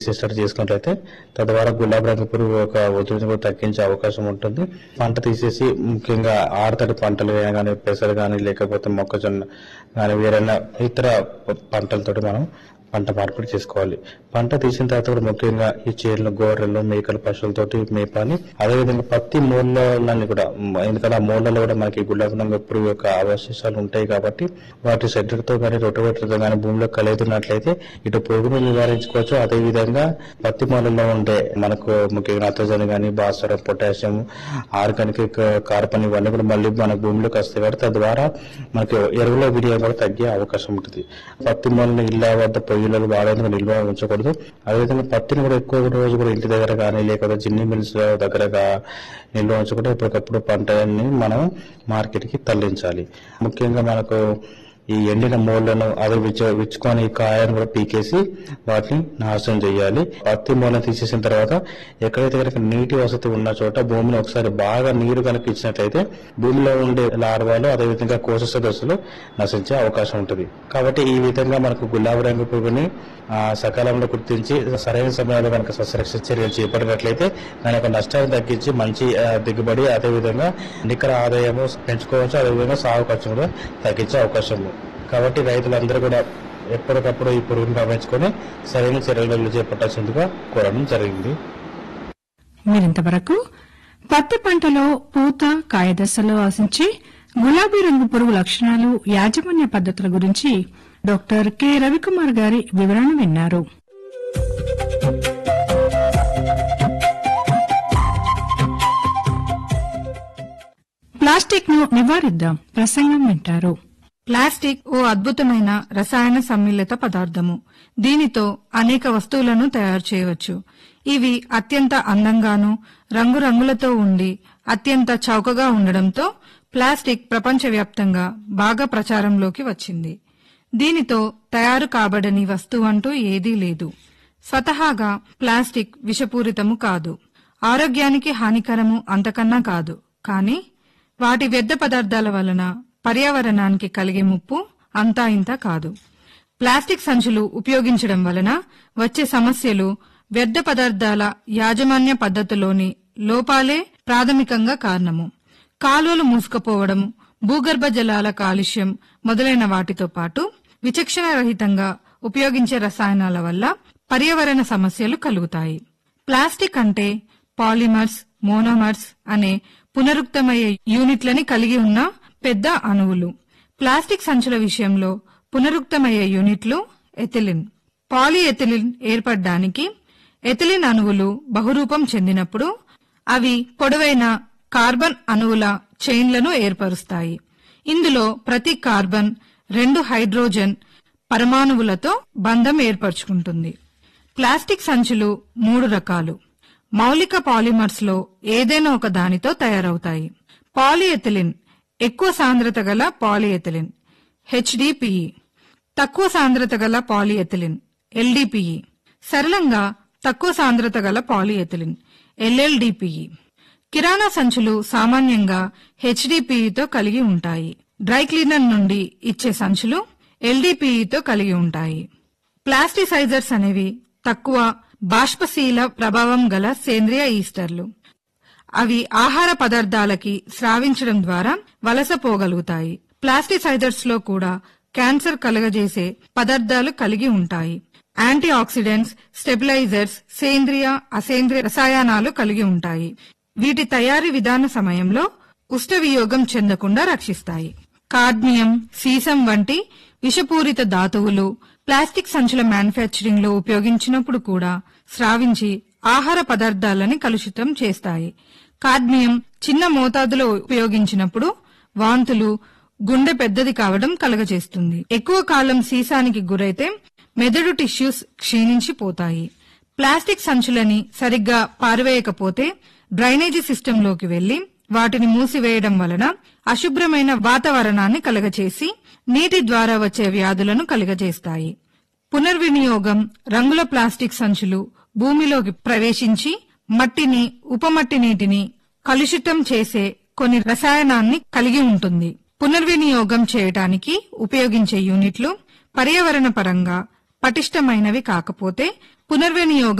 sister చేసుకున్నట్లయితే తద్వారా గులాబీ రంగు పురుగు యొక్క ఉధృతిని కూడా తగ్గించే అవకాశం ఉంటుంది పంట తీసేసి ముఖ్యంగా ఆరుతడి పంటలు కానీ పెసలు కానీ లేకపోతే మొక్కజొన్న కానీ వేరైనా ఇతర పంటలతోటి మనం పంట మార్పిడి చేసుకోవాలి పంట తీసిన తర్వాత కూడా ముఖ్యంగా ఈ చేర్లు గోర్రెలు మేకలు పశువులతోటి మేపాలి అదేవిధంగా పత్తి మూలలన్నీ కూడా మ్, ఎందుకంటే ఆ మూలలో కూడా మనకి గులాబీ రంగు పురుగు యొక్క అవశేషాలు ఉంటాయి కాబట్టి వాటి షెడ్లతో కానీ రొటవేటర్తో కానీ భూమిలో కలిగినట్లయితే ఇటు పురుగును నివారించుకోవచ్చు అదేవిధంగా పత్తి మూలలో ఉండే మనకు ముఖ్యంగా నత్రజని కానీ భాస్వరం పొటాషియం ఆర్గానిక్ కార్బన్ ఇవన్నీ కూడా మళ్ళీ మన భూమిలోకి వస్తాయి కాబట్టి తద్వారా మనకి ఎరువుల వినియోగం కూడా తగ్గే అవకాశం ఉంటుంది పత్తి మూలని ఇళ్ళ వద్ద పొయ్యిలలో వాడేందుకు నిల్వ ఉంచకూడదు అదేవిధంగా పత్తిని కూడా ఎక్కువ రోజు కూడా ఇంటి దగ్గర కానీ లేకపోతే జిన్ని మిల్స్ దగ్గర గా- నిల్వ ఉంచకుండా ఎప్పటికప్పుడు పంటని మనం మార్కెట్కి తరలించాలి ముఖ్యంగా మనకు ఈ ఎండిన మూలను అవి విచ్చు విచ్చుకొని కాయను కూడా పీకేసి వాటిని నాశనం చేయాలి పత్తి మూలను తీసేసిన తర్వాత ఎక్కడైతే కనుక నీటి వసతి ఉన్న చోట భూమిని ఒకసారి బాగా నీరు కనుక ఇచ్చినట్లయితే భూమిలో ఉండే లార్వాలు అదేవిధంగా కోశ సదస్సులు నశించే అవకాశం ఉంటుంది కాబట్టి ఈ విధంగా మనకు గులాబీ రంగు పురుగుని ఆ, సకాలంలో గుర్తించి సరైన సమయంలో కనుక సస్యరక్షణ చర్యలు చేపట్టినట్లయితే దాని యొక్క నష్టాన్ని తగ్గించి మంచి ఆ, దిగుబడి అదేవిధంగా నికర ఆదాయము పెంచుకోవచ్చు అదేవిధంగా సాగు ఖర్చు కూడా తగ్గించే అవకాశం ఉంది కాబట్టి రైతులందరూ కూడా ఎప్పటికప్పుడు ఈ పురుగును గమనించుకొని సరైన చర్యలు చేపట్టాల్సిందిగా కోరడం జరిగింది మీరింతవరకు పత్తి పంటలో పూత కాయ దశలో ఆశించే గులాబీ రంగు పురుగు లక్షణాలు యాజమాన్య పద్ధతుల గురించి డాక్టర్ కె రవికుమార్ గారి వివరణ విన్నారు ప్లాస్టిక్ ను నివారిద్దాం ప్రసంగం వింటారు ప్లాస్టిక్ ఓ అద్భుతమైన రసాయన సమ్మిళిత పదార్థము దీనితో అనేక వస్తువులను తయారు చేయవచ్చు ఇవి అత్యంత అందంగాను రంగురంగులతో ఉండి అత్యంత చౌకగా ఉండడంతో ప్లాస్టిక్ ప్రపంచవ్యాప్తంగా బాగా ప్రచారంలోకి వచ్చింది దీనితో తయారు కాబడని వస్తువు అంటూ ఏదీ లేదు స్వతహాగా ప్లాస్టిక్ విషపూరితము కాదు ఆరోగ్యానికి హానికరము అంతకన్నా కాదు కానీ వాటి వ్యర్థ పదార్థాల వలన పర్యావరణానికి కలిగే ముప్పు అంతా ఇంత కాదు ప్లాస్టిక్ సంచులు ఉపయోగించడం వలన వచ్చే సమస్యలు వ్యర్థ పదార్థాల యాజమాన్య పద్ధతిలోని లోపాలే ప్రాథమికంగా కారణము కాలువలు మూసుకుపోవడం భూగర్భ జలాల కాలుష్యం మొదలైన వాటితో పాటు విచక్షణ రహితంగా ఉపయోగించే రసాయనాల వల్ల పర్యావరణ సమస్యలు కలుగుతాయి ప్లాస్టిక్ అంటే పాలిమర్స్ మోనోమర్స్ అనే పునరుక్తమయ్యే యూనిట్లని కలిగి ఉన్న పెద్ద అణువులు ప్లాస్టిక్ సంచుల విషయంలో పునరుక్తమయ్యే యూనిట్లు ఎథిలిన్ పాలిఎథిలిన్ ఏర్పడడానికి ఎథిలిన్ అణువులు బహురూపం చెందినప్పుడు అవి పొడవైన కార్బన్ అణువుల చైన్లను ఏర్పరుస్తాయి ఇందులో ప్రతి కార్బన్ రెండు హైడ్రోజన్ పరమాణువులతో బంధం ఏర్పరచుకుంటుంది ప్లాస్టిక్ సంచులు మూడు రకాలు మౌలిక పాలిమర్స్ లో ఏదైనా ఒక దానితో తయారవుతాయి పాలిఎథిలిన్ ఎక్కువ సాంద్రత గల పాలిఎథిలిన్ హెచ్డిపిఈ తక్కువ సాంద్రత గల పాలిఎథిలిన్ ఎల్డిపిఈ సరళంగా తక్కువ సాంద్రత గల పాలిఎథిలిన్ ఎల్ఎల్డిపిఈ కిరాణా సంచులు సామాన్యంగా హెచ్డిపిఈతో కలిగి ఉంటాయి డ్రై క్లీనర్ నుండి ఇచ్చే సంచులు ఎల్డిపిఈతో కలిగి ఉంటాయి ప్లాస్టిసైజర్స్ అనేవి తక్కువ బాష్పశీల ప్రభావం గల సేంద్రియ ఈస్టర్లు అవి ఆహార పదార్థాలకి స్రావించడం ద్వారా వలసపోగలుగుతాయి ప్లాస్టిసైజర్స్ లో కూడా క్యాన్సర్ కలుగజేసే పదార్థాలు కలిగి ఉంటాయి యాంటీ ఆక్సిడెంట్స్ స్టెబిలైజర్స్ సేంద్రియ అసేంద్రియ రసాయనాలు కలిగి ఉంటాయి వీటి తయారీ విధాన సమయంలో ఉష్ణ వియోగం చెందకుండా రక్షిస్తాయి కాడ్మియం సీసం వంటి విషపూరిత ధాతువులు ప్లాస్టిక్ సంచుల మ్యానుఫ్యాక్చరింగ్ లో ఉపయోగించినప్పుడు కూడా స్రావించి ఆహార పదార్థాలని కలుషితం చేస్తాయి కాడ్మియం చిన్న మోతాదులో ఉపయోగించినప్పుడు వాంతులు గుండె పెద్దది కావడం కలగజేస్తుంది ఎక్కువ కాలం సీసానికి గురైతే మెదడు టిష్యూస్ క్షీణించిపోతాయి ప్లాస్టిక్ సంచులని సరిగ్గా పారవేయకపోతే డ్రైనేజీ సిస్టంలోకి వెళ్లి వాటిని మూసివేయడం వలన అశుభ్రమైన వాతావరణాన్ని కలగచేసి నీటి ద్వారా వచ్చే వ్యాధులను కలుగజేస్తాయి పునర్వినియోగం రంగుల ప్లాస్టిక్ సంచులు భూమిలోకి ప్రవేశించి మట్టిని ఉపమట్టి నీటిని కలుషితం చేసే కొన్ని రసాయనాన్ని కలిగి ఉంటుంది పునర్వినియోగం చేయటానికి ఉపయోగించే యూనిట్లు పర్యావరణ పరంగా పటిష్టమైనవి కాకపోతే పునర్వినియోగం